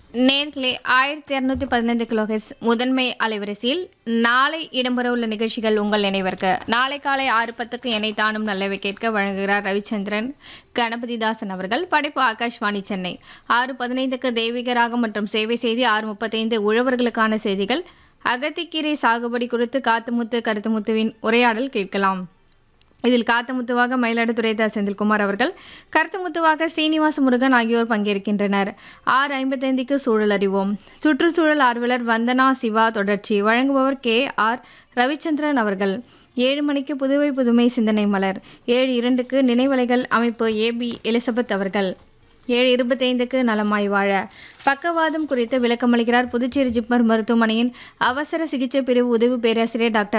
நேர்களே ஆயிரத்தி இரநூத்தி பதினைந்து கிலோஹெஸ் முதன்மை அலைவரிசையில் நாளை இடம்பெறவுள்ள நிகழ்ச்சிகள் உங்கள் நினைவிற்கு நாளை காலை ஆறு பத்துக்கு என்னை தானும் நல்லவை கேட்க வழங்குகிறார் ரவிச்சந்திரன் கணபதிதாசன் அவர்கள் படைப்பு ஆகாஷ்வாணி சென்னை ஆறு பதினைந்துக்கு தெய்வீக ராகம் மற்றும் சேவை செய்தி ஆறு முப்பத்தைந்து உழவர்களுக்கான செய்திகள் அகத்திக்கீரை சாகுபடி குறித்து காத்துமுத்து கருத்துமுத்துவின் உரையாடல் கேட்கலாம் இதில் காத்தமுத்துவாக மயிலாடுதுறை த செந்தில்குமார் அவர்கள் கருத்துமுத்துவாக ஸ்ரீனிவாச முருகன் ஆகியோர் பங்கேற்கின்றனர் ஆறு ஐம்பத்தைந்துக்கு சூழல் அறிவோம் சுற்றுச்சூழல் ஆர்வலர் வந்தனா சிவா தொடர்ச்சி வழங்குபவர் கே ஆர் ரவிச்சந்திரன் அவர்கள் ஏழு மணிக்கு புதுவை புதுமை சிந்தனை மலர் ஏழு இரண்டுக்கு நினைவலைகள் அமைப்பு ஏபி எலிசபெத் அவர்கள் ஏழு இருபத்தைந்துக்கு நலமாய் வாழ பக்கவாதம் குறித்து விளக்கமளிக்கிறார் புதுச்சேரி ஜிப்மர் மருத்துவமனையின் அவசர சிகிச்சை பிரிவு உதவி பேராசிரியர் டாக்டர்